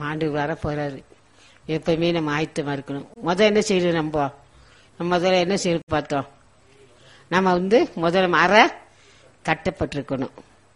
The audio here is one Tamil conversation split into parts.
ஆண்டு வர போறாரு எப்பவுமே நம்ம ஆயத்தமா இருக்கணும் முதல்ல என்ன செய்யணும் நம்ம நம்ம முதல்ல என்ன செய்யணும் பார்த்தோம் நம்ம வந்து முதல்ல அற கட்டப்பட்டிருக்கணும்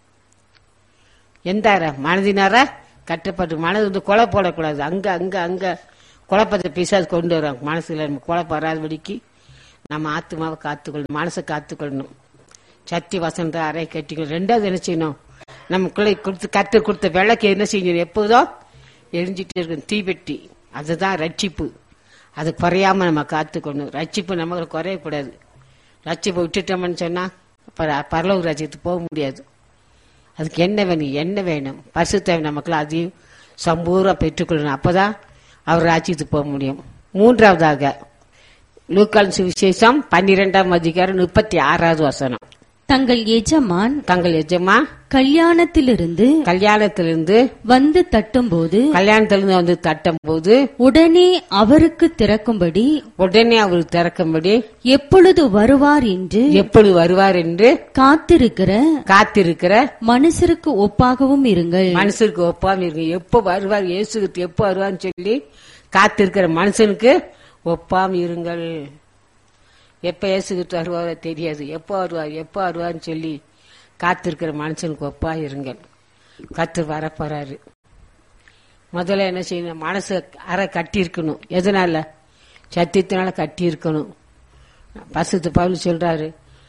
எந்த அறை மனதின் அறை கட்டப்பட்டு மனது வந்து கொலை போடக்கூடாது அங்க அங்க அங்க குழப்பத்தை பிசாசு கொண்டு வரும் மனசுல நம்ம குழப்பம் வராதபடிக்கு நம்ம ஆத்மாவை காத்துக்கொள்ளணும் மனசை காத்துக்கொள்ளணும் சத்தி வசந்த அறை கட்டிக்கணும் ரெண்டாவது என்ன செய்யணும் நமக்குள்ள கொடுத்து கத்து கொடுத்த விளக்கு என்ன செய்யணும் எப்போதும் எரிஞ்சிட்டே இருக்கணும் தீபெட்டி அதுதான் ரட்சிப்பு அது குறையாம நம்ம காத்துக்கணும் ரட்சிப்பு நமக்கு குறையக்கூடாது ரட்சிப்பை விட்டுட்டோம்னு சொன்னா பர- பரலோக ராஜ்யத்துக்கு போக முடியாது அதுக்கு என்ன வேணும் என்ன வேணும் பரிசுத்த நமக்குள்ள அதையும் சம்பூரா பெற்றுக்கொள்ளணும் அப்பதான் அவர் ராஜ்யத்துக்கு போக முடியும் மூன்றாவதாக லூக்கான் சுவிசேஷம் பன்னிரெண்டாம் அதிகாரம் முப்பத்தி ஆறாவது வசனம் தங்கள் எஜமான் தங்கள் எஜமா கல்யாணத்திலிருந்து கல்யாணத்திலிருந்து வந்து தட்டும்போது கல்யாணத்திலிருந்து வந்து தட்டும் போது உடனே அவருக்கு திறக்கும்படி உடனே அவர் திறக்கும்படி எப்பொழுது வருவார் என்று எப்பொழுது வருவார் என்று காத்திருக்கிற காத்திருக்கிற மனுஷருக்கு ஒப்பாகவும் இருங்கள் மனுஷருக்கு ஒப்பாம இருக்கு எப்போ வருவார் இயேசுக்கு எப்போ வருவார்னு சொல்லி காத்திருக்கிற மனுஷனுக்கு ஒப்பாம இருங்கள் எப்ப இயேசுகிட்டு வருவாரோ தெரியாது எப்போ வருவார் எப்போ வருவார்னு சொல்லி காத்திருக்கிற மனுஷனுக்கு ஒப்பா இருங்கள் கத்து வரப்போறாரு முதல்ல என்ன செய்யணும் மனசு அரை கட்டி இருக்கணும் எதனால சத்தியத்தினால கட்டி இருக்கணும் பசுத்து பவுல் சொல்றாரு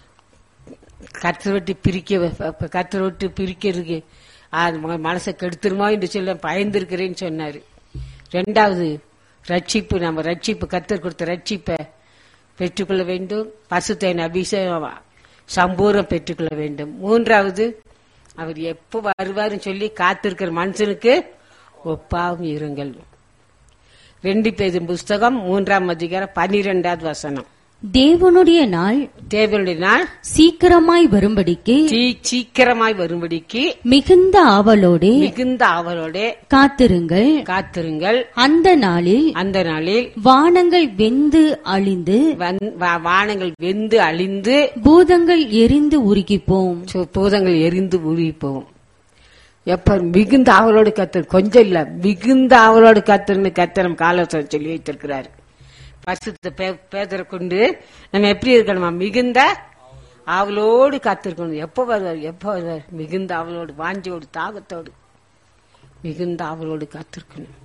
கத்தரை விட்டு பிரிக்க கத்தரை விட்டு பிரிக்கிறதுக்கு அது ம- மனசை கெடுத்துருமோ என்று சொல்ல பயந்திருக்கிறேன்னு சொன்னாரு ரெண்டாவது ரட்சிப்பு நம்ம ரட்சிப்பு கத்தர் கொடுத்த ரட்சிப்பை பெற்றுக்கொள்ள வேண்டும் பசுத்தையின் அபிஷேகம் சம்பூரம் பெற்றுக்கொள்ள வேண்டும் மூன்றாவது அவர் எப்போ வருவாருன்னு சொல்லி காத்திருக்கிற மனுஷனுக்கு ஒப்பாவும் இருங்கள் ரெண்டு பேரும் புஸ்தகம் மூன்றாம் அதிகாரம் பன்னிரெண்டாவது வசனம் தேவனுடைய நாள் தேவனுடைய நாள் சீக்கிரமாய் வரும்படிக்கு சீ- சீக்கிரமாய் வரும்படிக்கு மிகுந்த ஆவலோடே மிகுந்த ஆவலோட காத்திருங்கள் காத்திருங்கள் அந்த நாளில் அந்த நாளில் வானங்கள் வெந்து அழிந்து வந்- வா- வானங்கள் வெந்து அழிந்து பூதங்கள் எரிந்து உருகிப்போம் சு- பூதங்கள் எரிந்து உருகி போகும் எப்ப மிகுந்த ஆவலோடு கத்தர் கொஞ்சம் இல்ல மிகுந்த ஆவலோடு கத்தர்னு கத்தர் நம்ம காலோசனை சொல்லி வைத்திருக்கிறாரு பரிசுத்த பே- பேதரை கொண்டு நம்ம எப்படி இருக்கணுமா மிகுந்த ஆவலோடு காத்திருக்கணும் எப்ப வருவார் எப்ப வருவார் மிகுந்த ஆவலோடு வாஞ்சியோடு தாகத்தோடு மிகுந்த ஆவலோடு காத்திருக்கணும்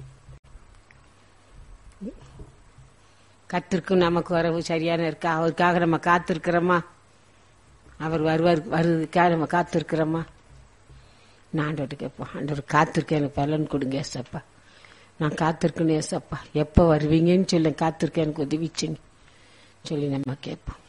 கத்திருக்கும் நமக்கு வரவு சரியான இருக்கா அவருக்காக நம்ம காத்திருக்கிறோமா அவர் வருவார் வருவதற்காக நம்ம காத்திருக்கிறோமா நான் ஆண்டவர்கிட்ட கேட்போம் ஆண்டவர் காத்திருக்கேன் எனக்கு பலன் கொடுங்க ஏசப்பா நான் காத்திருக்கணும் ஏசப்பா எப்போ வருவீங்கன்னு சொல்லி காத்திருக்கேன் எனக்கு உதவிச்சுங்க சொல்லி நம்ம கேட்போம்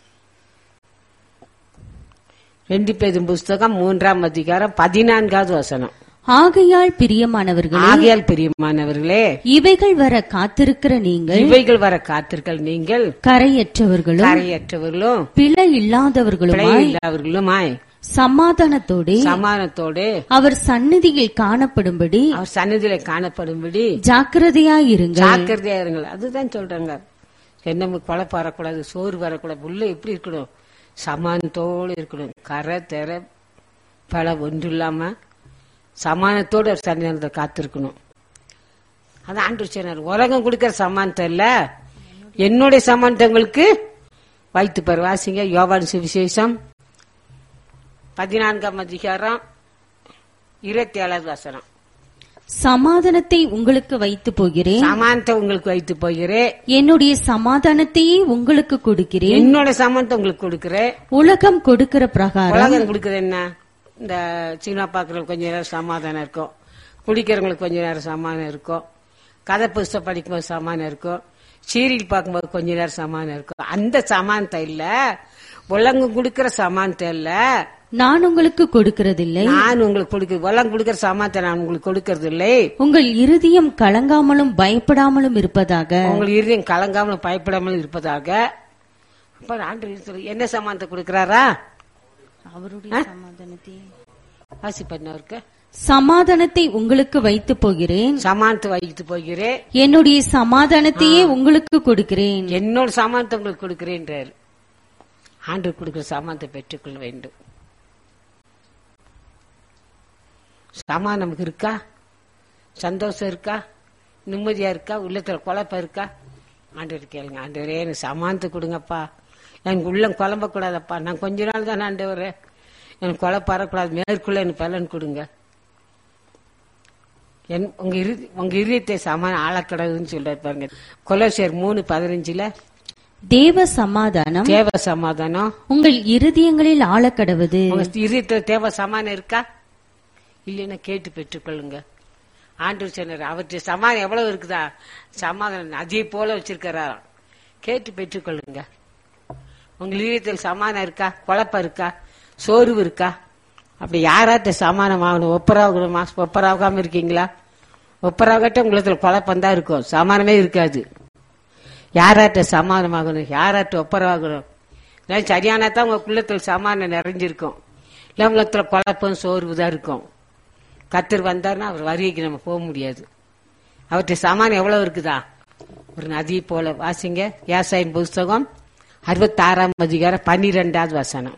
ரெண்டு பேரும் புஸ்தகம் மூன்றாம் அதிகாரம் பதினான்காவது வசனம் ஆகையால் பிரியமானவர்களே ஆகையால் பிரியமானவர்களே இவைகள் வர காத்திருக்கிற நீங்கள் இவைகள் வர காத்திருக்கள் நீங்கள் கரையற்றவர்களும் கரையற்றவர்களும் பிழை பிழை இல்லாதவர்களுமாய் இல்லாதவர்களுமாய் சமாதானத்தோடே சமானத்தோடு அவர் சந்நிதியில் காணப்படும்படி அவர் சன்னதியில காணப்படும்படி ஜாக்கிரதையாயிருங்கள் ஜாக்கிரதையா இருங்கள் அதுதான் சொல்றாங்க என்ன குழப்பம் வரக்கூடாது சோறு வரக்கூடாது உள்ள எப்படி இருக்கணும் சமானத்தோடு இருக்கணும் கரை தெர பல ஒன்று இல்லாம சமானத்தோடு ஒரு சன்னிதானத்தை காத்திருக்கணும் அதான் ஆண்டு சொன்னார் உலகம் கொடுக்கிற சமானத்தை இல்ல என்னுடைய சமானத்தங்களுக்கு வைத்து பாரு வாசிங்க யோவான் சுவிசேஷம் பதினான்காம் அதிகாரம் இருபத்தி ஏழாவது வசனம் சமாதானத்தை உங்களுக்கு வைத்து போகிறேன் சமானத்தை உங்களுக்கு வைத்து போகிறேன் என்னுடைய சமாதானத்தையே உங்களுக்கு கொடுக்கிறேன் என்னோட சமானத்தை உங்களுக்கு கொடுக்கிறேன் உலகம் கொடுக்கிற பிரகாரம் உலகம் கொடுக்குறது என்ன இந்த சினிமா பாக்குறவங்க கொஞ்ச நேரம் சமாதானம் இருக்கும் குடிக்கிறவங்களுக்கு கொஞ்ச நேரம் சமாதானம் இருக்கும் கதை புஸ்தகம் படிக்கும்போது சமாதானம் இருக்கும் சீரியல் பார்க்கும்போது கொஞ்ச நேரம் சமாதானம் இருக்கும் அந்த சமானத்தை இல்ல உலகம் கொடுக்கிற சமானத்தை இல்ல நான் உங்களுக்கு கொடுக்கிறதில்லை நான் உங்களுக்கு கொடுக்க உலகம் கொடுக்கிற சமானத்தை நான் உங்களுக்கு கொடுக்கறது இல்லை உங்கள் இருதயம் கலங்காமலும் பயப்படாமலும் இருப்பதாக உங்கள் இருதயம் கலங்காமல் பயப்படாமல் இருப்பதாக அப்ப ஆண்டு சொல்லு, என்ன சமானத்தை கொடுக்கிறாரா அவருடைய சமாதானத்தை வாசி பண்ணவருக்கு சமாதானத்தை உங்களுக்கு வைத்து போகிறேன் சமானத்தை வைத்து போகிறேன் என்னுடைய சமாதானத்தையே உங்களுக்கு கொடுக்கிறேன் என்னோட சாமானத்தை உங்களுக்கு கொடுக்கிறேன்றாரு ஆண்டு கொடுக்கிற சாமானத்தை பெற்றுக்கொள்ள வேண்டும் சாமான் நமக்கு இருக்கா சந்தோஷம் இருக்கா நிம்மதியா இருக்கா உள்ளத்துல குழப்பம் இருக்கா ஆண்டவர் கேளுங்க ஆண்டவரே எனக்கு சமானத்து கொடுங்கப்பா எனக்கு உள்ளம் குழம்ப கூடாதப்பா நான் கொஞ்ச நாள் தானே ஆண்டவரே எனக்கு குழப்பம் வரக்கூடாது மேற்குள்ள எனக்கு பலன் கொடுங்க என் உங்க இரு உங்க இதயத்தை சமான ஆளக்கூடாதுன்னு சொல்றாரு பாருங்க கொலோசியர் மூணு பதினஞ்சுல தேவ சமாதானம் தேவ சமாதானம் உங்கள் இருதயங்களில் ஆழக்கடவது உங்க இதயத்துல தேவ சமானம் இருக்கா இல்லைன்னா கேட்டு பெற்றுக்கொள்ளுங்க ஆண்டவர் சொன்னார் அவற்றை சமாதானம் எவ்வளவு இருக்குதா சமாதானம் அதே போல வச்சிருக்கிறாராம் கேட்டு பெற்றுக்கொள்ளுங்க உங்க இதயத்தில் சமாதானம் இருக்கா குழப்பம் இருக்கா சோர்வு இருக்கா அப்படி யாராட்ட சமாதானம் ஆகணும் ஒப்பராகணுமா ஒப்பராகாம இருக்கீங்களா ஒப்பராகட்ட உங்களுக்கு குழப்பம் தான் இருக்கும் சமாதானமே இருக்காது யாராட்ட சமாதானமாகணும் யாராட்ட ஒப்பரவாகணும் இல்லை சரியானா தான் உங்க குள்ளத்தில் சமாதானம் நிறைஞ்சிருக்கும் இல்லை உள்ளத்துல குழப்பம் சோர்வு தான் இருக்கும் கத்தர் வந்தாருன்னா அவர் வருகைக்கு நம்ம போக முடியாது அவர்கிட்ட சமானம் எவ்வளவு இருக்குதா ஒரு நதி போல வாசிங்க வியாசாயின் புஸ்தகம் அறுபத்தாறாம் அதிகாரம் பன்னிரெண்டாவது வசனம்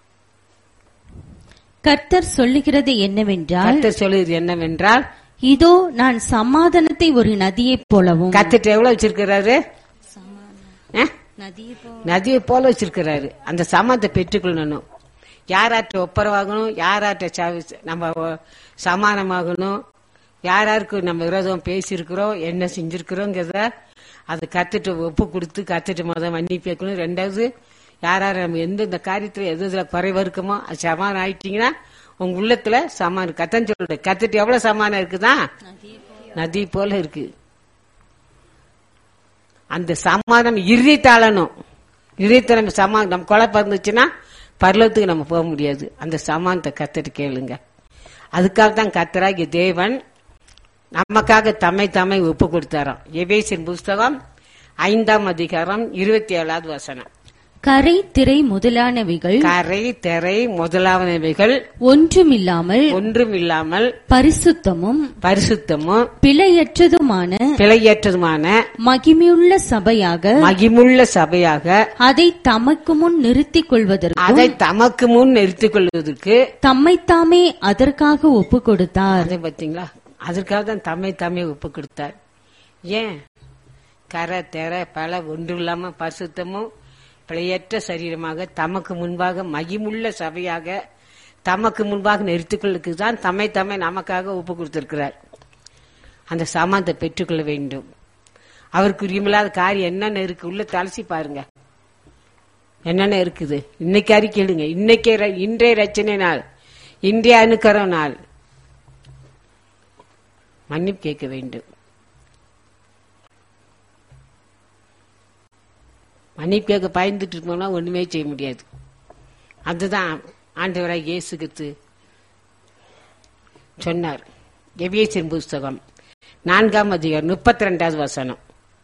கர்த்தர் சொல்லுகிறது என்னவென்றால் கத்தர் சொல்லுது என்னவென்றால் இதோ நான் சமாதானத்தை ஒரு நதியைப் போலவும் கத்திட்ட எவ்வளவு வச்சிருக்கிறாரு ஆ? நதியை நதியை போல வச்சிருக்கிறாரு அந்த சமாதத்தை பெற்றுக்கொள்ளணும் யாராட்ட ஒப்பரவாகணும் யாராட்ட ச- நம்ம ஒ- சமானமாகணும் யார் யாருக்கு நம்ம விரோதம் பேசியிருக்கிறோம் என்ன செஞ்சிருக்கிறோங்கிறத அதை கத்துட்டு ஒப்பு கொடுத்து கத்துட்டு முதல் மன்னிப்பு கேட்கணும் ரெண்டாவது யார் யார் நம்ம எந்தெந்த காரியத்துல எது எதுல குறைவா இருக்குமோ அது சமானம் ஆயிட்டீங்கன்னா உங்க உள்ளத்துல சமானம் கத்தன்னு சொல்லுது கத்துட்டு எவ்வளவு சமானம் இருக்குதா நதி போல இருக்கு அந்த சமாதானம் இறுதித்தாளணும் இறுதித்த நம்ம சமா நம்ம குழப்பம் இருந்துச்சுன்னா பரலத்துக்கு நம்ம போக முடியாது அந்த சமானத்தை கத்துட்டு கேளுங்க அதுக்காக தான் கத்தராகிய தேவன் நமக்காக தம்மை தம்மை ஒப்பு கொடுத்தாராம் எபேசின் புஸ்தகம் ஐந்தாம் அதிகாரம் இருபத்தி ஏழாவது வசனம் கரை திரை முதலானவைகள் கரை திரை முதலாவனவைகள் ஒன்றுமில்லாமல் ஒன்றும் இல்லாமல் பரிசுத்தமும் பரிசுத்தமும் பிழையற்றதுமான பிழையற்றதுமான மகிமையுள்ள சபையாக மகிமுள்ள சபையாக அதை தமக்கு முன் நிறுத்திக் கொள்வதற்கும் அதை தமக்கு முன் நிறுத்திக் கொள்வதற்கு தம்மைத்தாமே அதற்காக ஒப்பு கொடுத்தார் அதை பார்த்தீங்களா அதற்காக தான் தம்மை தாமே ஒப்பு கொடுத்தார் ஏன் கரை தெர பல ஒன்றும் இல்லாம பரிசுத்தமும் பிழையற்ற சரீரமாக தமக்கு முன்பாக மகிமுள்ள சபையாக தமக்கு முன்பாக நிறுத்திக்கொள்ளுக்கு தான் தம்மை தம்மை நமக்காக ஒப்பு கொடுத்திருக்கிறார் அந்த சமானத்தை பெற்றுக்கொள்ள வேண்டும் அவருக்கு உரிமில்லாத காரியம் என்னென்ன இருக்கு உள்ள தலசி பாருங்க என்னென்ன இருக்குது இன்னைக்கு அறிக்கையிடுங்க இன்னைக்கே ர- இன்றைய ரச்சனை நாள் இன்றைய அணுக்கர நாள் மன்னிப்பு கேட்க வேண்டும் மன்னிப்பு கேட்க பயந்துட்டு இருப்போம்னா ஒண்ணுமே செய்ய முடியாது அதுதான் ஆண்டவராய் இயேசு கிறிஸ்து சொன்னார் எவியேசின் புஸ்தகம் நான்காம் அதிகாரம் முப்பத்தி ரெண்டாவது வசனம்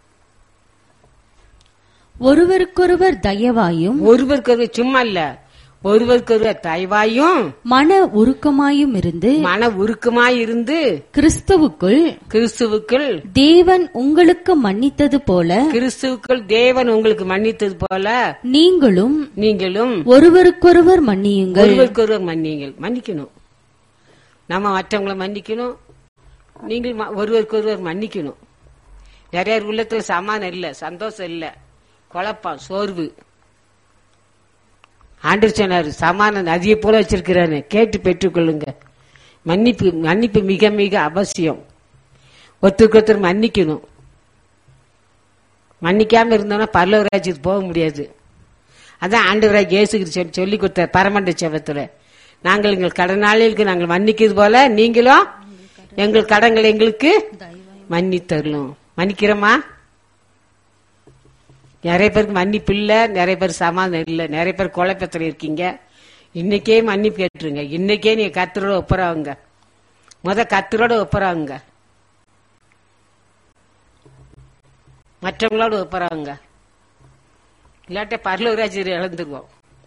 ஒருவருக்கொருவர் தயவாயும் ஒருவருக்கு சும்மா இல்ல ஒருவருக்கு தயவாயும் மன உருக்கமாயும் இருந்து மன உருக்கமாய் இருந்து கிறிஸ்துவுக்குள் கிறிஸ்துவுக்குள் தேவன் உங்களுக்கு மன்னித்தது போல கிறிஸ்துவுக்குள் தேவன் உங்களுக்கு மன்னித்தது போல நீங்களும் நீங்களும் ஒருவருக்கொருவர் மன்னியுங்கள் ஒருவருக்கு ஒருவர் மன்னியுங்கள் மன்னிக்கணும் நம்ம மற்றவங்களை மன்னிக்கணும் நீங்கள் ம- ஒருவருக்கு ஒருவர் மன்னிக்கணும் நிறைய பேர் உள்ளத்துல சமானம் இல்ல சந்தோஷம் இல்ல குழப்பம் சோர்வு ஆண்டவர் சொன்னார் சமான நதியை போல வச்சிருக்கிறாரு கேட்டு பெற்றுக்கொள்ளுங்க மன்னிப்பு மன்னிப்பு மிக மிக அவசியம் ஒருத்தருக்கு ஒருத்தர் மன்னிக்கணும் மன்னிக்காம இருந்தோம்னா பரலவராஜ்யத்துக்கு போக முடியாது அதான் ஆண்டவராக இயேசு சொல்லி கொடுத்த பரமண்ட செவத்துல நாங்கள் எங்கள் கடனாளிகளுக்கு நாங்கள் மன்னிக்கிறது போல நீங்களும் எங்கள் கடன்களை எங்களுக்கு மன்னித்தரலும் மன்னிக்கிறோமா நிறைய பேருக்கு மன்னிப்பு இல்ல நிறைய பேர் சமாதானம் இல்ல நிறைய பேர் குழப்பத்துல இருக்கீங்க இன்னைக்கே மன்னிப்பு கேட்டுருங்க இன்னைக்கே நீங்க கத்தரோட ஒப்புறாங்க முத கத்தரோட ஒப்புறாங்க மற்றவங்களோட ஒப்புறாங்க இல்லாட்ட பரலூராஜர் இழந்துருவோம்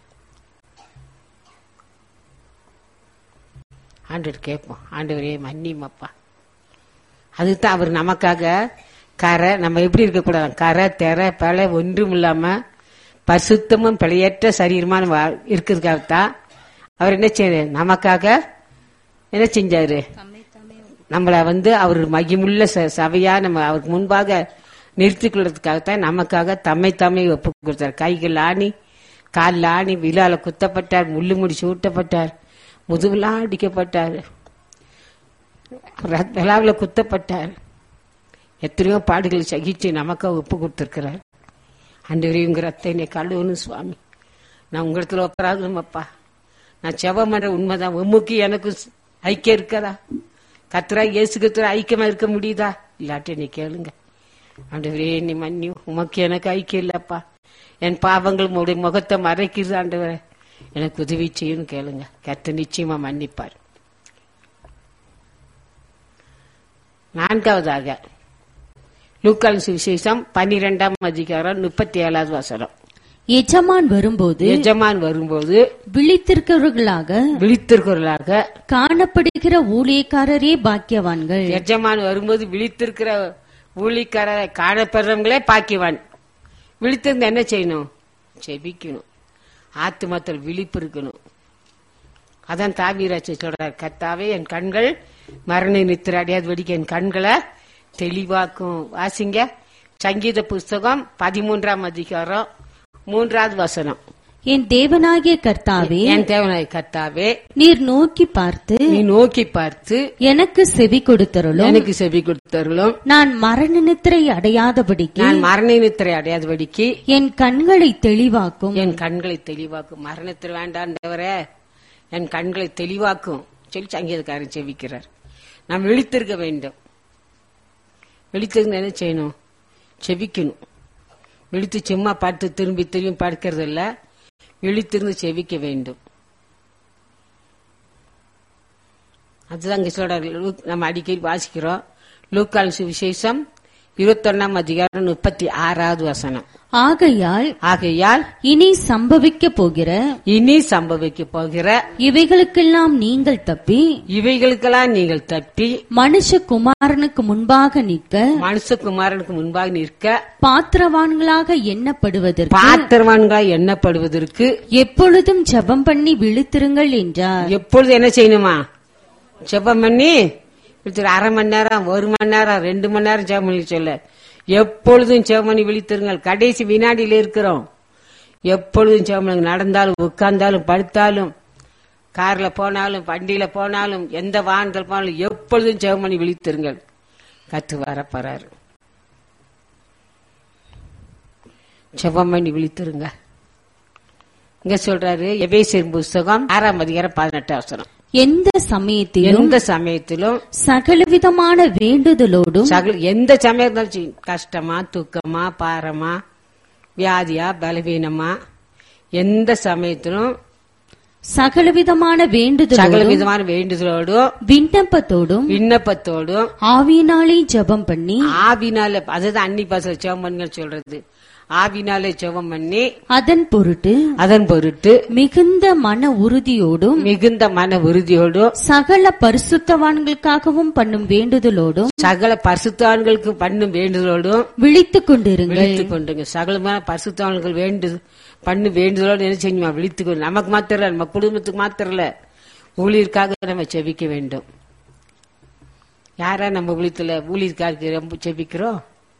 ஆண்டவர் கேட்போம் ஆண்டவரே மன்னிமப்பா அதுதான் அவர் நமக்காக கரை நம்ம எப்படி இருக்கக்கூடாது கரை தெரை பல ஒன்றும் இல்லாம பரிசுத்தமும் பிழையற்ற சரீரமான வா- இருக்கிறதுக்காகத்தான் அவர் என்ன செய்ய நமக்காக என்ன செஞ்சாரு நம்மளை வந்து அவர் மகிமுள்ள ச- சபையா நம்ம அவருக்கு முன்பாக நிறுத்திக் கொள்றதுக்காகத்தான் நமக்காக தம்மை தம்மை ஒப்பு கொடுத்தார் கைகள் ஆணி காலில் ஆணி விழால குத்தப்பட்டார் முள்ளு முடிச்சு ஊட்டப்பட்டார் முதுகுலாம் அடிக்கப்பட்டார் ரத்- விழாவில் குத்தப்பட்டார் எத்தனையோ பாடுகளை சகிச்சு நமக்காக ஒப்பு கொடுத்திருக்கிறார் அன்றைய உங்க ரத்த என்னை கழுவுன்னு சுவாமி நான் உங்களிடத்துல ஒப்பராகணுமப்பா நான் செவம் பண்ற உண்மைதான் உமக்கு எனக்கு ஐக்கியம் இருக்கதா கத்துரா இயேசு கத்துரா ஐக்கியமா இருக்க முடியுதா இல்லாட்டி நீ கேளுங்க ஆண்டவரே நீ மன்னி உமக்கு எனக்கு ஐக்கியம் இல்லப்பா என் பாவங்கள் உடைய முகத்தை மறைக்கிறது ஆண்டவரே எனக்கு உதவி செய்யணும் கேளுங்க கர்த்தர் நிச்சயமா மன்னிப்பார் நான்காவதாக லூக்கால் சுவிசேஷம் பன்னிரெண்டாம் அதிகாரம் முப்பத்தி ஏழாவது வசனம் எஜமான் வரும்போது எஜமான் வரும்போது விழித்திருக்கிறவர்களாக விழித்திருக்கிறவர்களாக காணப்படுகிற ஊழியக்காரரே பாக்கியவான்கள் எஜமான் வரும்போது விழித்திருக்கிற ஊழிக்காரரை காணப்படுறவங்களே பாக்கிவான் விழித்திருந்து என்ன செய்யணும் செபிக்கணும் ஆத்துமத்தில் விழிப்பு இருக்கணும் அதான் தாவீராட்சி சொல்றார் கத்தாவே என் கண்கள் மரண நித்திர அடையாது வெடிக்க என் கண்களை தெளிவாக்கும் வாசிங்க சங்கீத புஸ்தகம் பதிமூன்றாம் அதிகாரம் மூன்றாவது வசனம் என் தேவனாகிய கர்த்தாவே என் தேவனாய் கத்தாவே நீர் நோக்கி பார்த்து நீ நோக்கி பார்த்து எனக்கு செவி கொடுத்தருளும் எனக்கு செவி கொடுத்தருளும் நான் மரண நித்திரை அடையாதபடிக்கு நான் மரண நித்திரை அடையாதபடிக்கு என் கண்களை தெளிவாக்கும் என் கண்களை தெளிவாக்கும் மரணத்தில் வேண்டாண்டவரே என் கண்களை தெளிவாக்கும் சொல்லி சங்கீதக்காரன் செவிக்கிறார் நாம் விழித்திருக்க வேண்டும் விழித்திருந்து என்ன செய்யணும் செவிக்கணும் விழித்து சும்மா பார்த்து திரும்பி திரும்பி பார்க்கறது இல்ல விழித்திருந்து செவிக்க வேண்டும் அதுதான் இங்க சொல்றாரு லூக்- நம்ம அடிக்கடி வாசிக்கிறோம் லூக்கால் சுவிசேஷம் இருபத்தொன்னாம் அதிகாரம் முப்பத்தி ஆறாவது வசனம் ஆகையால் ஆகையால் இனி சம்பவிக்க போகிற இனி சம்பவிக்க போகிற இவைகளுக்கெல்லாம் நீங்கள் தப்பி இவைகளுக்கெல்லாம் நீங்கள் தப்பி மனுஷகுமாரனுக்கு முன்பாக நிற்க மனுஷகுமாரனுக்கு முன்பாக நிற்க பாத்திரவான்களாக எண்ணப்படுவதற்கு பாத்திரவான்களாய் எண்ணப்படுவதற்கு எப்பொழுதும் ஜெபம் பண்ணி விழித்திருங்கள் என்றார் எப்பொழுது என்ன செய்யணுமா ஜெபம் பண்ணி விழித்திரு அரை மணி நேரம் ஒரு மணி நேரம் ரெண்டு மணி நேரம் ஜெபம் பண்ணி சொல்ல எப்பொழுதும் ஜெபம் பண்ணி விழித்திருங்கள் கடைசி வினாடியில இருக்கிறோம் எப்பொழுதும் ஜெபம் பண்ணுங்க நடந்தாலும் உட்கார்ந்தாலும் படுத்தாலும் கார்ல போனாலும் வண்டியில போனாலும் எந்த வாகனத்தில் போனாலும் எப்பொழுதும் ஜெபம் பண்ணி விழித்திருங்கள் கத்து வரப்போறாரு ஜெபம் பண்ணி விழித்திருங்க இங்க சொல்றாரு எபேசியர் புஸ்தகம் ஆறாம் அதிகாரம் பதினெட்டு அவசரம் எந்த சமயத்திலும் எந்த சமயத்திலும் சகலவிதமான வேண்டுதலோடும் சகல எந்த சமயத்திலும் சரி, கஷ்டமா துக்கமா பாரமா வியாதியா பலவீனமா எந்த சமயத்திலும் சகலவிதமான சகல வேண்டுதலோடும் விதமான வேண்டுதலோடும் விண்ணப்பத்தோடும் விண்ணப்பத்தோடும் ஆவியினாலே ஜெபம் பண்ணி ஆவினால அதுதான் அன்னி பாசல ஜெபம் பண்ணுங்க சொல்றது ஆவினாலே ஜெபம் பண்ணி அதன் பொருட்டு அதன் பொருட்டு மிகுந்த மன உறுதியோடும் மிகுந்த மன உறுதியோடும் சகல பரிசுத்தவான்களுக்காகவும் பண்ணும் வேண்டுதலோடும் சகல பரிசுத்தான்களுக்கு பண்ணும் வேண்டுதலோடும் விழித்துக் கொண்டிருங்கள் விழித்துக் கொண்டுங்க சகலமான பரிசுத்தவான்கள் வேண்டு பண்ணு வேண்டுதலோடு என்ன செய்யுமா விழித்துக் கொண்டு நமக்கு மாத்திரம் இல்ல, நம்ம குடும்பத்துக்கு மாத்திரம் இல்ல ஊழியருக்காக நம்ம செபிக்க வேண்டும் யாரா நம்ம ஊழியத்துல ஊழியருக்காக ரொம்ப செபிக்கிறோம்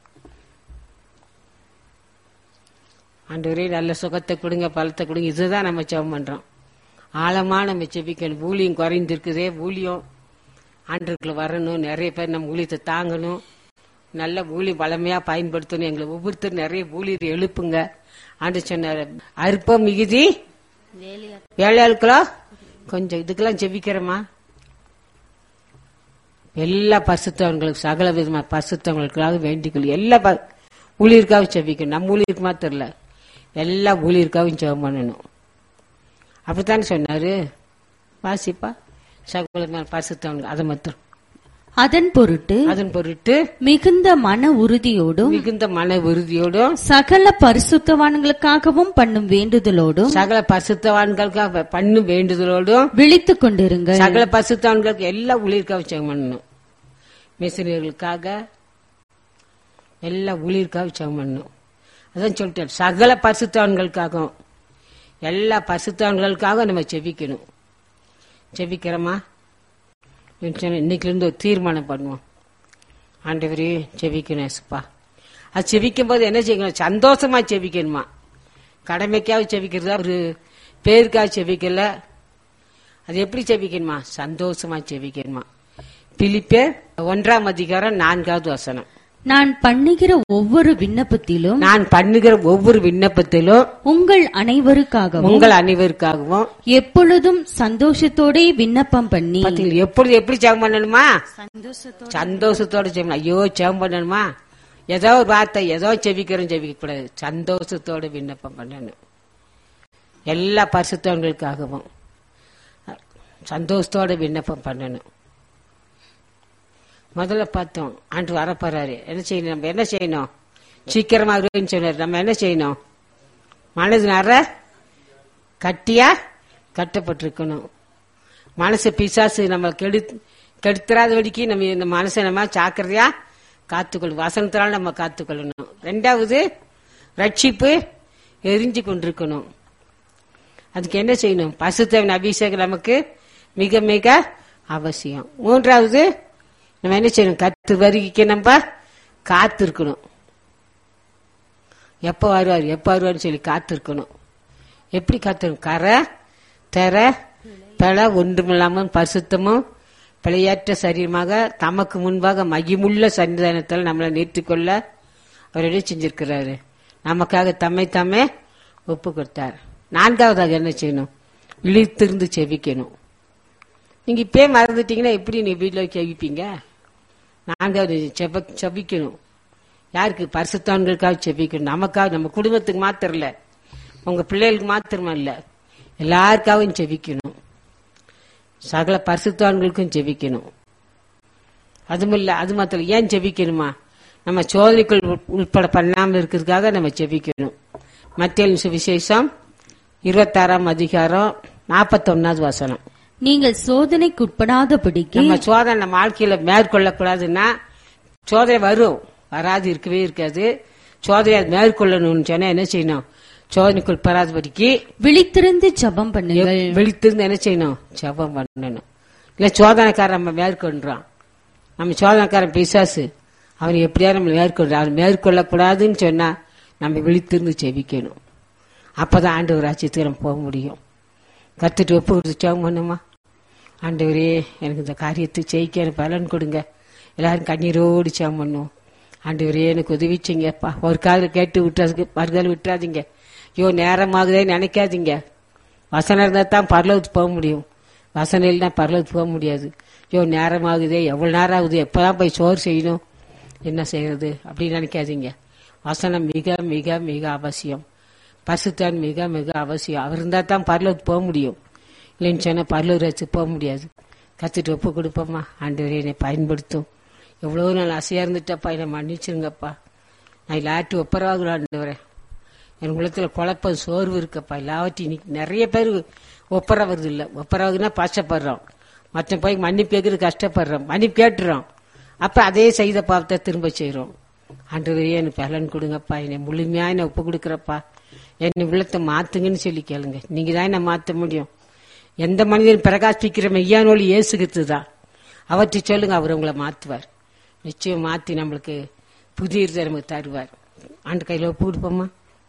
ஆண்டவரே நல்ல சுகத்தை கொடுங்க பலத்தை கொடுங்க இதுதான் நம்ம ஜெபம் பண்றோம் ஆழமா நம்ம செபிக்கணும் ஊழியம் குறைந்திருக்குதே ஊழியம் ஆண்டுக்குள்ள வரணும் நிறைய பேர் நம்ம ஊழியத்தை தாங்கணும் நல்ல ஊழியம் வளமையா பயன்படுத்தணும் எங்களை ஒவ்வொருத்தரும் நிறைய ஊழியர் எழுப்புங்க ஆண்டு சொன்னார் அற்பம் மிகுதி வேலையாட்களோ கொஞ்சம் இதுக்கெல்லாம் செபிக்கிறோமா எல்லா பரிசுத்தவங்களுக்கு சகல விதமான பரிசுத்தவங்களுக்காக வேண்டிக்கொள்ளு எல்லா ப- ஊழியருக்காக செபிக்கணும் நம்ம ஊழியருக்கு மாத்திரம் இல்ல எல்லா ஊழியருக்காகவும் ஜெபம் பண்ணணும் அப்படித்தானே சொன்னாரு வாசிப்பா சகல பரிசுத்தவங்க அதை மாத்திரம் அதன் பொருட்டு அதன் பொருட்டு மிகுந்த மன உறுதியோடும் மிகுந்த மன உறுதியோடும் சகல பரிசுத்தவான்களுக்காகவும் பண்ணும் வேண்டுதலோடும் சகல பரிசுத்தவான்களுக்காக பண்ணும் வேண்டுதலோடும் விழித்துக் கொண்டிருங்கள் சகல பரிசுத்தவான்களுக்கு எல்லா ஊழியருக்காக ஜெபம் பண்ணணும் மிஷினர்களுக்காக எல்லா ஊழியருக்காக ஜெபம் பண்ணணும் அதான் சொல்லிட்டேன் சகல பரிசுத்தவான்களுக்காகவும் எல்லா பரிசுத்தவான்களுக்காக நம்ம செபிக்கணும் செபிக்கிறோமா இன்னைக்குலேருந்து ஒரு தீர்மானம் பண்ணுவோம் ஆண்டவரே செவிக்கணும் ஏசப்பா அது செவிக்கும் போது என்ன செய்யணும் சந்தோஷமா செவிக்கணுமா கடமைக்காக செவிக்கிறதா ஒரு பேருக்காக செவிக்கல அது எப்படி செவிக்கணுமா சந்தோஷமா செவிக்கணுமா பிலிப்பே ஒன்றாம் அதிகாரம் நான்காவது வசனம் நான் பண்ணுகிற ஒவ்வொரு விண்ணப்பத்திலும் நான் பண்ணுகிற ஒவ்வொரு விண்ணப்பத்திலும் உங்கள் அனைவருக்காகவும் உங்கள் அனைவருக்காகவும் எப்பொழுதும் சந்தோஷத்தோடே விண்ணப்பம் பண்ணி பாத்தீங்களா எப்பொழுது எப்படி ஜெபம் பண்ணணுமா சந்தோஷத்தோட சந்தோஷத்தோட ஜெபம் ஐயோ ஜெபம் பண்ணணுமா ஏதோ ஒரு வார்த்தை ஏதோ செவிக்கிறோம் செவிக்க கூடாது சந்தோஷத்தோட விண்ணப்பம் பண்ணணும் எல்லா பரிசுத்தவங்களுக்காகவும் சந்தோஷத்தோட விண்ணப்பம் பண்ணணும் முதல்ல பார்த்தோம் ஆண்டு வரப்போறாரு என்ன செய்யணும் நம்ம என்ன செய்யணும் சீக்கிரமா வருவேன்னு சொன்னாரு நம்ம என்ன செய்யணும் மனது நற கட்டியா கட்டப்பட்டிருக்கணும் மனசு பிசாசு நம்ம கெடு கெடுத்துறாத வரைக்கும் நம்ம இந்த மனசை நம்ம ஜாக்கிரதையா காத்துக்கொள்ளும் வசனத்தினால நம்ம காத்துக்கொள்ளணும் ரெண்டாவது ரட்சிப்பு எரிஞ்சு கொண்டிருக்கணும் அதுக்கு என்ன செய்யணும் பசுத்தவன் அபிஷேகம் நமக்கு மிக மிக அவசியம் மூன்றாவது நம்ம என்ன செய்யணும் கத்து வருகைக்கு நம்ம காத்திருக்கணும் எப்போ வருவார் எப்போ வருவார்னு சொல்லி காத்திருக்கணும் எப்படி காத்திருக்கணும் கரை தெர பிழை ஒன்றுமில்லாமல் பரிசுத்தமும் பிழையற்ற சரீரமாக தமக்கு முன்பாக மகிமுள்ள சன்னிதானத்தில் நம்மளை நிறுத்திக்கொள்ள அவர் என்ன செஞ்சிருக்கிறாரு நமக்காக தம்மை தாமே ஒப்பு கொடுத்தார் நான்காவதாக என்ன செய்யணும் இழித்திருந்து செவிக்கணும் நீங்க இப்பயே மறந்துட்டீங்கன்னா எப்படி நீ வீட்டில் செவிப்பீங்க நான்காவது செவ செவிக்கணும் யாருக்கு பரிசுத்தவன்களுக்காக செவிக்கணும் நமக்காக நம்ம குடும்பத்துக்கு மாத்திரம் இல்ல உங்க பிள்ளைகளுக்கு மாத்திரமா இல்ல எல்லாருக்காகவும் செவிக்கணும் சகல பரிசுத்தவான்களுக்கும் ஜெபிக்கணும் அதுவும் இல்ல அது மாத்திரம் ஏன் ஜெபிக்கணுமா நம்ம சோதனைக்குள் உட்- உட்பட பண்ணாமல் இருக்கிறதுக்காக நம்ம ஜெபிக்கணும் மத்திய சுவிசேஷம் இருபத்தாறாம் அதிகாரம் நாற்பத்தொன்னாவது வசனம் நீங்கள் சோதனைக்குட்படாதபடிக்கு நம்ம சோதனை நம்ம வாழ்க்கையில மேற்கொள்ளக்கூடாதுன்னா சோதனை வரும் வராது இருக்கவே இருக்காது சோதனை அது மேற்கொள்ளணும்னு சொன்னா என்ன செய்யணும் சோதனைக்குள் பெறாதபடிக்கு விழித்திருந்து ஜெபம் பண்ணுங்கள் விழித்திருந்து என்ன செய்யணும் ஜெபம் பண்ணணும் இல்ல சோதனைக்காரன் நம்ம மேற்கொள்றான் நம்ம சோதனைக்காரன் பிசாசு அவன் எப்படியா நம்ம மேற்கொள்றான் அவன் மேற்கொள்ளக்கூடாதுன்னு சொன்னா நம்ம விழித்திருந்து ஜெபிக்கணும் அப்பதான் ஆண்டவர் ராஜ்யத்துக்கு நம்ம போக முடியும் கத்துட்டு ஒப்பு கொடுத்து ஜெபம் பண்ணுமா ஆண்டவரே எனக்கு இந்த காரியத்தை ஜெயிக்க எனக்கு பலன் கொடுங்க எல்லாரும் கண்ணீரோடு ஜெபம் பண்ணுவோம் ஆண்டவரே எனக்கு உதவி செய்யுங்கப்பா ஒரு காலில் கேட்டு விட்டுறதுக்கு மறுகால் விட்டுறாதீங்க ஐயோ நேரமாகுதே நினைக்காதீங்க வசனம் இருந்தால் தான் பரலோகத்துக்கு போக முடியும் வசனம் இல்லைன்னா பரலோகத்துக்கு போக முடியாது ஐயோ நேரமாகுதே எவ்வளோ நேரம் ஆகுது எப்போதான் போய் சோறு செய்யணும் என்ன செய்யறது அப்படின்னு நினைக்காதீங்க வசனம் மிக மிக மிக அவசியம் பசுத்தான் மிக மிக அவசியம் அவர் இருந்தால் தான் பரலோகத்துக்கு போக முடியும் இல்லைன்னு சொன்னால் பரலூர் வச்சு போக முடியாது கத்துட்டு ஒப்பு கொடுப்போம்மா ஆண்டவரே என்னை பயன்படுத்தும் எவ்வளோ நாள் அசையா இருந்துட்டப்பா என்னை மன்னிச்சிருங்கப்பா நான் எல்லாட்டும் ஒப்பரவாகலாம் ஆண்டவரே என் உள்ளத்தில் குழப்பம் சோர்வு இருக்கப்பா எல்லாவற்றையும் இன்னைக்கு நிறைய பேர் ஒப்பரவது இல்லை ஒப்பரவுனா பாசப்படுறோம் மற்ற போய் மன்னிப்பு கேட்கறது கஷ்டப்படுறோம் மன்னிப்பு கேட்டுறோம் அப்ப அதே செய்த பாவத்தை திரும்ப செய்றோம் ஆண்டவரே எனக்கு பலன் கொடுங்கப்பா என்னை முழுமையா என்னை ஒப்பு கொடுக்குறப்பா என்னை உள்ளத்தை மாத்துங்கன்னு சொல்லி கேளுங்க நீங்க தான் என்னை மாத்த முடியும் எந்த மனிதன் பிரகாசிக்கிற மெய்யான ஒளி இயேசுகிறது தான் அவற்றை சொல்லுங்க அவர் உங்களை மாத்துவார் நிச்சயம் மாத்தி நம்மளுக்கு புதிய இருதை நமக்கு தருவார் ஆண்டு கையில ஒப்பு கொடுப்போமா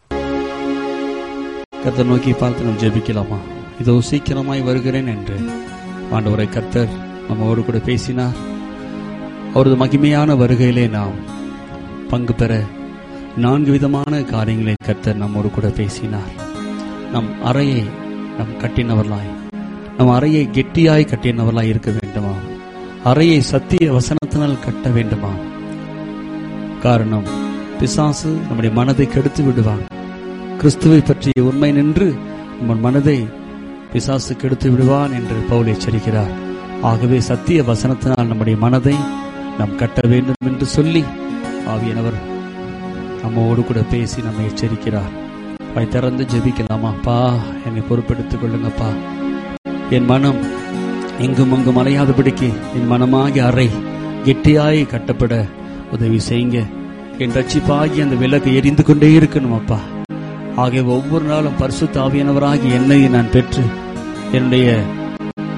கர்த்தர் நோக்கி பார்த்து நாம் ஜெபிக்கலாமா இதோ சீக்கிரமாய் வருகிறேன் என்று ஆண்டவரை கர்த்தர் நம்மோடு கூட பேசினார் அவரது மகிமையான வருகையிலே நாம் பங்கு பெற நான்கு விதமான காரியங்களை கர்த்தர் நம்மோடு கூட பேசினார் நம் அறையை நம் கட்டினவர்களாய் நம் அறையை கெட்டியாய் கட்டினவர்களாய் இருக்க வேண்டுமா அறையை சத்திய வசனத்தினால் கட்ட வேண்டுமா காரணம் பிசாசு நம்முடைய மனதை கெடுத்து விடுவான் கிறிஸ்துவை பற்றிய உண்மை நின்று நம்ம மனதை பிசாசு கெடுத்து விடுவான் என்று பவுல் எச்சரிக்கிறார் ஆகவே சத்திய வசனத்தினால் நம்முடைய மனதை நாம் கட்ட வேண்டும் என்று சொல்லி ஆவியானவர் நம்மோடு கூட பேசி நம்மை எச்சரிக்கிறார் வாய் திறந்து ஜெபிக்கலாமா பா என்னை பொறுப்பெடுத்துக் கொள்ளுங்கப்பா என் மனம் எங்கும் அங்கும் அலையாதபடிக்கு என் மனமாகி அறை கெட்டியாய் கட்டப்பட உதவி செய்யுங்க என் ரட்சிப்பாகி அந்த விளக்கு எரிந்து கொண்டே இருக்கணும் அப்பா ஆகிய ஒவ்வொரு நாளும் பரிசுத்த ஆவியானவராகி என்னை நான் பெற்று என்னுடைய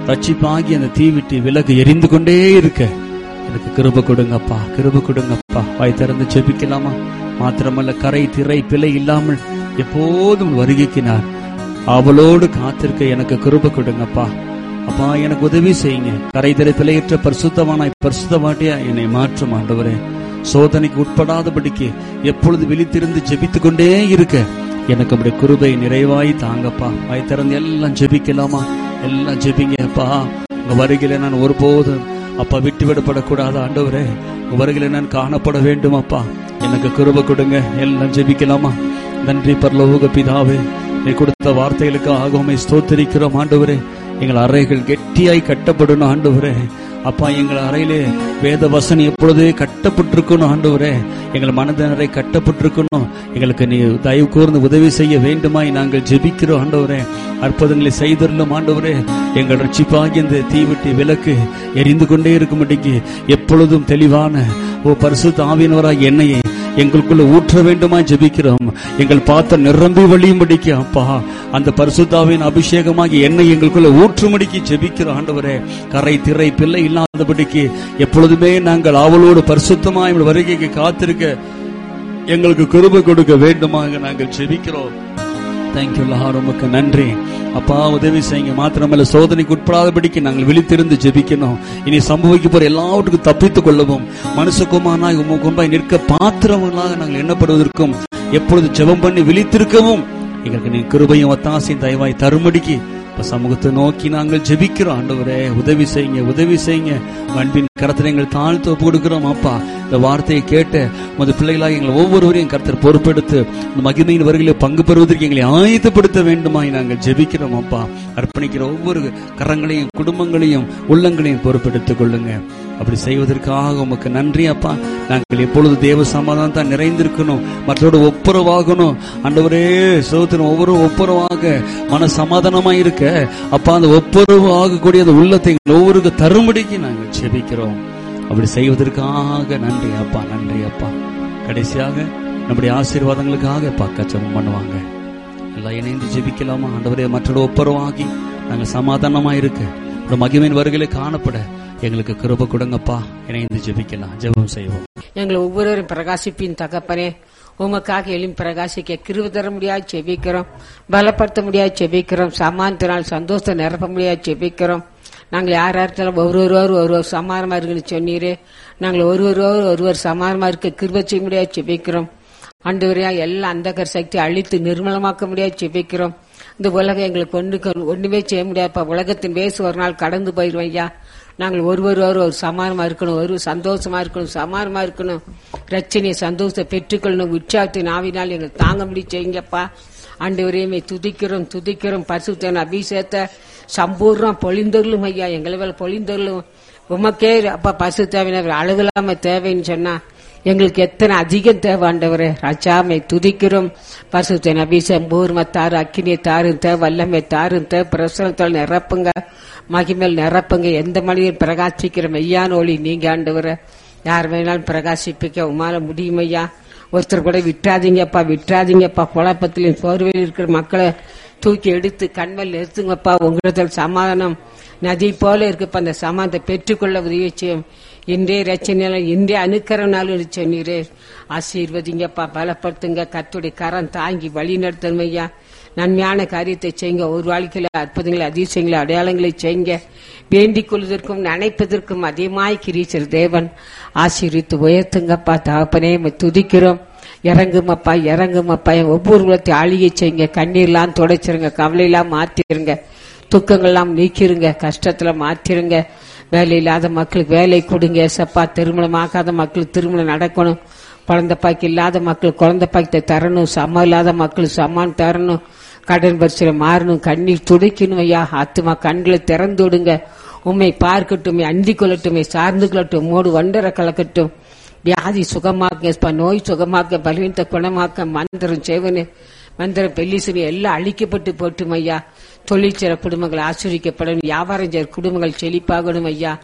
ரட்சிப்பாகி அந்த தீ விட்டு விலகு எரிந்து கொண்டே இருக்க எனக்கு கிருப கொடுங்கப்பா கிருப கொடுங்கப்பா வாய் திறந்து ஜெபிக்கலாமா மாத்திரமல்ல கரை திரை பிழை இல்லாமல் எப்போதும் வருகைக்கு நான் அவளோடு காத்திருக்க எனக்கு கிருப கொடுங்கப்பா அப்பா எனக்கு உதவி செய்யுங்க கரை திரை பிழையற்ற பரிசுத்தமானாய் பரிசுத்தமாட்டியா என்னை மாற்றும் ஆண்டவரே சோதனைக்கு உட்படாதபடிக்கு எப்பொழுது விழித்திருந்து ஜெபித்துக் கொண்டே இருக்க எனக்கு அப்படி கிருபை நிறைவாய் தாங்கப்பா வாய் திறந்து எல்லாம் ஜெபிக்கலாமா எல்லாம் ஜெபிங்க அப்பா உங்க வருகையில நான் ஒருபோதும் அப்பா விட்டு விடப்படக்கூடாது ஆண்டவரே உங்க வருகையில நான் காணப்பட வேண்டும் அப்பா எனக்கு கிருபை கொடுங்க எல்லாம் ஜெபிக்கலாமா நன்றி பரலோக பிதாவே நீ கொடுத்த வார்த்தைகளுக்காக உம்மை ஸ்தோத்திரிக்கிறோம் ஆண்டவரே எங்கள் அறைகள் கெட்டியாய் கட்டப்படணும் ஆண்டவரே அப்பா எங்கள் அறையிலே வேத வசனம் எப்பொழுதே கட்டப்பட்டிருக்கணும் ஆண்டவரே எங்கள் மனதினரை கட்டப்பட்டிருக்கணும் எங்களுக்கு நீ தயவு கூர்ந்து உதவி செய்ய வேண்டுமாய் நாங்கள் ஜெபிக்கிறோம் ஆண்டவரே அற்புதங்களை செய்தருளும் ஆண்டவரே எங்கள் ரட்சிப்பாகி இந்த தீவிட்டி விளக்கு எரிந்து கொண்டே இருக்கும்படிக்கு எப்பொழுதும் தெளிவான ஓ பரிசுத்த ஆவியினவராய் என்னையே எங்களுக்குள்ள ஊற்ற வேண்டுமா ஜெபிக்கிறோம் எங்கள் பாத்திரம் நிரம்பி வழியும்படிக்கு அப்பா அந்த பரிசுத்தாவின் அபிஷேகமாகி எண்ணெய் எங்களுக்குள்ள ஊற்றும்படிக்கு ஜெபிக்கிறோம் ஆண்டவரே கரை திரை பிள்ளை இல்லாதபடிக்கு எப்பொழுதுமே நாங்கள் ஆவலோடு பரிசுத்தமாய் உம்முடைய வருகைக்கு காத்திருக்க எங்களுக்கு கிருபை கொடுக்க வேண்டுமாக நாங்கள் ஜெபிக்கிறோம் தேங்க்யூ லார் உமக்கு நன்றி அப்பா உதவி செய்யுங்க மாத்திரமல்ல சோதனைக்கு உட்படாதபடிக்கு நாங்கள் விழித்திருந்து ஜெபிக்கணும் இனி சம்பவிக்க போற எல்லாவற்றுக்கும் தப்பித்துக் கொள்ளவும் மனுஷகுமானாய் உமக்கு முன்பாய் நிற்க பாத்திரங்களாக நாங்கள் எண்ணப்படுவதற்கும் எப்பொழுது ஜெபம் பண்ணி விழித்திருக்கவும் எங்களுக்கு நீ கிருபையும் ஒத்தாசையும் தயவாய் தருமடிக்கு இப்ப சமூகத்தை நோக்கி நாங்கள் ஜெபிக்கிறோம் ஆண்டவரே உதவி செய்யுங்க உதவி செய்யுங்க அன்பின் கரத்தில் எங்கள் தாழ்த்து ஒப்பு கொடுக்கிறோம் அப்பா இந்த வார்த்தையை கேட்டு உமது பிள்ளைகளாக எங்களை ஒவ்வொருவரையும் கர்த்தர் பொறுப்பெடுத்து இந்த மகிமையின் வருகையில பங்கு பெறுவதற்கு எங்களை ஆயத்தப்படுத்த வேண்டுமாய் நாங்கள் ஜெபிக்கிறோம் அப்பா அர்ப்பணிக்கிற ஒவ்வொரு கரங்களையும் குடும்பங்களையும் உள்ளங்களையும் பொறுப்பெடுத்துக் கொள்ளுங்க அப்படி செய்வதற்காக உமக்கு நன்றி அப்பா நாங்கள் எப்பொழுது தேவ சமாதானம் தான் நிறைந்திருக்கணும் மற்றோடு ஒப்புரவாகணும் ஆண்டவரே சோத்திரம் ஒவ்வொரு ஒப்புரவாக மன சமாதானமா இருக்க அப்பா அந்த ஒப்புரவு ஆகக்கூடிய அந்த உள்ளத்தை எங்கள் ஒவ்வொருக்கு தரும்படிக்கு நாங்கள் ஜெபிக்கிறோம் அப்படி செய்வதற்காக நன்றி அப்பா நன்றி அப்பா கடைசியாக நம்முடைய ஆசீர்வாதங்களுக்காக அப்பா கச்சம் பண்ணுவாங்க எல்லாம் இணைந்து ஜெபிக்கலாமா ஆண்டவரே மற்றோட ஒப்புரவாகி நாங்கள் சமாதானமா இருக்க ஒரு மகிமையின் வருகையில காணப்பட எங்களுக்கு கிருப கொடுங்கப்பா இணைந்து ஜெபிக்கலாம் ஜெபம் செய்வோம் எங்களை ஒவ்வொருவரும் பிரகாசிப்பின் தகப்பனே உமக்காக எளிம் பிரகாசிக்க கிருப தர முடியாது செபிக்கிறோம் பலப்படுத்த முடியாது செபிக்கிறோம் சமானத்தினால் சந்தோஷத்தை நிரப்ப முடியாது செபிக்கிறோம் நாங்கள் யார் யார்த்தாலும் ஒருவரோர் ஒருவர் சமானமா இருக்குன்னு சொன்னீரே நாங்கள் ஒருவரோர் ஒருவர் சமானமா இருக்க கிருப செய்ய முடியாது செபிக்கிறோம் ஆண்டவரையா எல்லா அந்தகர் சக்தி அழித்து நிர்மலமாக்க முடியாது செபிக்கிறோம் இந்த உலகம் எங்களுக்கு ஒண்ணு ஒண்ணுமே செய்ய முடியாதுப்பா உலகத்தின் வேசு ஒரு நாள் கடந்து போயிடுவோம் ஐயா நாங்கள் ஒருவர் ஒரு சமானமா இருக்கணும் ஒரு சந்தோஷமா இருக்கணும் சமானமா இருக்கணும் ரச்சனையை சந்தோஷத்தை பெற்றுக்கொள்ளணும் உற்சாகத்தின் ஆவினால் எங்களுக்கு தாங்க முடியும் செய்யுங்கப்பா ஆண்டவரையுமே துதிக்கிறோம் துதிக்கிறோம் பரிசுத்தன் அபிஷேகத்தை சம்பூர்ணம் பொழிந்தொருளும் ஐயா எங்களை மேல பொழிந்தொருளும் உமக்கே அப்பா பரிசுத்தாவினர் அளவில்லாம தேவைன்னு சொன்னா எங்களுக்கு எத்தனை அதிகம் தேவை ஆண்டவரே ராஜாமை துதிக்கிறோம் பரிசுத்தன் அபிஷேகம் பூர்ம தாரு அக்கினியை தாரும் தேவை வல்லமை தாரும் தேவை பிரசனத்தால் நிரப்புங்க மகிமேல் நிரப்புங்க எந்த மனிதன் பிரகாசிக்கிற மெய்யான ஒளி நீங்க ஆண்டவரை யார் வேணாலும் பிரகாசிப்பிக்க உமால முடியும் ஐயா ஒருத்தர் கூட விட்டுறாதீங்கப்பா விட்டுறாதீங்கப்பா குழப்பத்திலும் சோர்வையில் இருக்கிற மக்களை தூக்கி எடுத்து கண்மையில் நிறுத்துங்கப்பா உங்களிடத்தில் சமாதானம் நதி போல இருக்குப்பா அந்த சமாதானத்தை பெற்றுக்கொள்ள உதவி செய்யும் இன்றைய ரச்சனையால இன்றைய அணுக்கரனாலும் சொன்னீரே ஆசீர்வதிங்கப்பா பலப்படுத்துங்க கத்துடைய கரம் தாங்கி வழி நடத்தணும் ஐயா நன்மையான காரியத்தை செய்யுங்க ஒரு வாழ்க்கையில அற்புதங்களை அதிசயங்களை அடையாளங்களை செய்யுங்க வேண்டிக் கொள்வதற்கும் நினைப்பதற்கும் அதிகமாய் கிரீச்சர் தேவன் ஆசீர்வித்து உயர்த்துங்கப்பா தகப்பனே உம்மை துதிக்கிறோம் இறங்குமப்பா இறங்குமப்பா என் ஒவ்வொரு குலத்தை ஆளிகை செய்யுங்க கண்ணீர்லாம் துடைச்சிருங்க கவலையெல்லாம் மாத்திருங்க துக்கங்கள்லாம் நீக்கிருங்க கஷ்டத்துல மாத்திருங்க வேலை இல்லாத மக்களுக்கு வேலை கொடுங்க சப்பா திருமணம் ஆகாத மக்களுக்கு திருமணம் நடக்கணும் குழந்தை பாக்கி இல்லாத மக்கள் குழந்தை பாக்கத்தை தரணும் சமம் இல்லாத மக்களுக்கு சமான் தரணும் கடன் பரிசையில மாறணும் கண்ணீர் துடைக்கணும் ஐயா ஆத்துமா கண்களை திறந்து விடுங்க உண்மை பார்க்கட்டும் அண்டி கொள்ளட்டுமே சார்ந்து கொள்ளட்டும் மூடு வண்டரை கலக்கட்டும் வியாதி சுகமாக்க நோய் சுகமாக்க பலவீனத்தை குணமாக்க மந்திரம் செய்வனு மந்திரம் பெல்லிசுனி எல்லாம் அழிக்கப்பட்டு போட்டும் ஐயா தொழிற்சர குடும்பங்கள் ஆசிரிக்கப்படணும் வியாபாரம் செய்கிற குடும்பங்கள் செழிப்பாகணும் ஐயா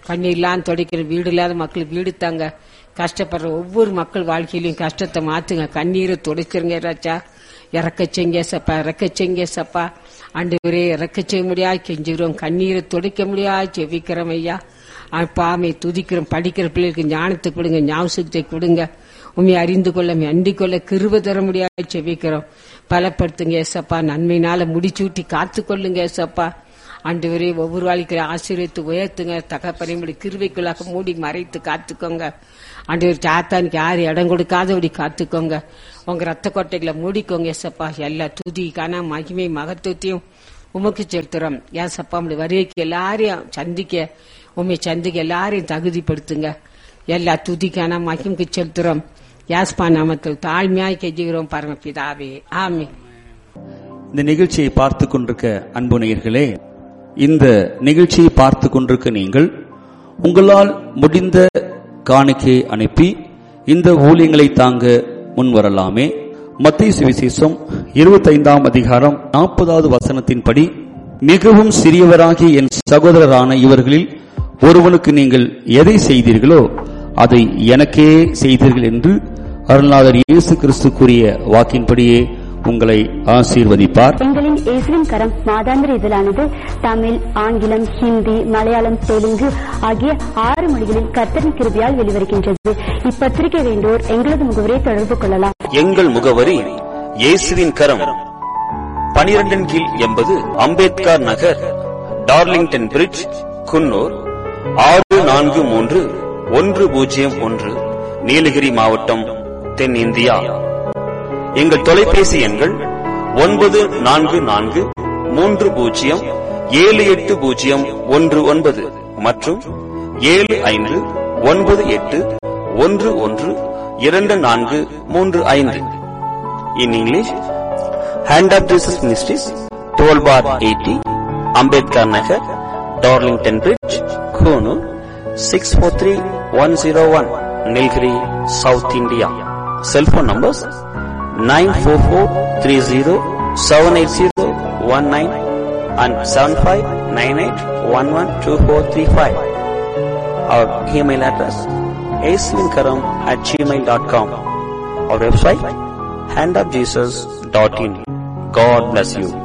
கண்ணீர் இல்லாம துடைக்கிற வீடு இல்லாத மக்கள் வீடு தாங்க கஷ்டப்படுற ஒவ்வொரு மக்கள் வாழ்க்கையிலையும் கஷ்டத்தை மாத்துங்க கண்ணீரை துடைச்சிருங்க ராஜா இறக்க செய்ங்க சப்பா இறக்க செய்ங்க சப்பா ஆண்டவரே இறக்க செய்ய முடியாது கெஞ்சுகிறோம் கண்ணீரை துடைக்க முடியாது செவிக்கிறோம் ஐயா பாமை துதிக்கிறோம் படிக்கிற பிள்ளைகளுக்கு ஞானத்தை கொடுங்க ஞாபகத்தை கொடுங்க உண்மை அறிந்து கொள்ள அண்டிக் கொள்ள கிருப தர முடியாது செவிக்கிறோம் பலப்படுத்துங்க ஏசப்பா நன்மையினால முடிச்சூட்டி காத்து கொள்ளுங்க ஏசப்பா ஆண்டவரே ஒவ்வொரு வாழ்க்கை ஆசீர்வத்து உயர்த்துங்க தகப்பனையுடைய கிருவைக்குள்ளாக மூடி மறைத்து காத்துக்கோங்க ஆண்டவர் சாத்தானுக்கு யார் இடம் கொடுக்காதபடி காத்துக்கோங்க உங்க ரத்த கோட்டைகளை மூடிக்கோங்க ஏசப்பா எல்லா துதி காணா மகிமை மகத்துவத்தையும் உமக்கு செலுத்துறோம் ஏசப்பா நம்முடைய வருகைக்கு எல்லாரையும் சந்திக்க உண்மை சந்திக்க எல்லாரையும் தகுதிப்படுத்துங்க எல்லா துதிக்கான மகிமுக்கு செலுத்துறோம் யாஸ்பா நாமத்தில் தாழ்மையாய் கெஞ்சுகிறோம் பரமபிதாவே ஆமே இந்த நிகழ்ச்சியை பார்த்து கொண்டிருக்க அன்பு நேயர்களே இந்த நிகழ்ச்சியை பார்த்து கொண்டிருக்க நீங்கள் உங்களால் முடிந்த காணிக்கையை அனுப்பி இந்த ஊழியங்களை தாங்க முன்வரலாமே மத்திய சுவிசேஷம் இருபத்தைந்தாம் அதிகாரம் நாற்பதாவது வசனத்தின்படி மிகவும் சிறியவராகிய என் சகோதரரான இவர்களில் ஒருவனுக்கு நீங்கள் எதை செய்தீர்களோ அதை எனக்கே செய்தீர்கள் என்று அருள்நாதர் இயேசு கிறிஸ்து கூறிய வாக்கின்படியே உங்களை ஆசீர்வதிப்பார் எங்களின் இயேசுவின் கரம் மாதாந்திர இதழானது தமிழ் ஆங்கிலம் ஹிந்தி மலையாளம் தெலுங்கு ஆகிய ஆறு மொழிகளில் கர்த்தரின் கிருபியால் வெளிவருகின்றது இப்பத்திரிகை வேண்டோர் எங்களது முகவரை தொடர்பு கொள்ளலாம் எங்கள் முகவரி இயேசுவின் கரம் பனிரெண்டின் கீழ் எண்பது அம்பேத்கர் நகர் டார்லிங்டன் பிரிட்ஜ் குன்னூர் ஆறு நான்கு மூன்று ஒன்று பூஜ்ஜியம் ஒன்று நீலகிரி மாவட்டம் தென்னிந்தியா எங்கள் தொலைபேசி எண்கள் ஒன்பது நான்கு நான்கு மூன்று பூஜ்ஜியம் ஏழு எட்டு பூஜ்ஜியம் ஒன்று ஒன்பது மற்றும் ஏழு ஐந்து ஒன்பது எட்டு ஒன்று ஒன்று இரண்டு நான்கு மூன்று ஐந்து in English hand of Jesus ministries twelve bar eighty Ambedkar Nagar Darlington bridge Coonoor six four three one zero one Nilgiri south India cellphone numbers nine four four three zero seven eight zero one nine and seven five nine eight one one two four three five our email address ஏஸ்வின்கரம் at Gmail dot com our website handofjesus.in. God bless you.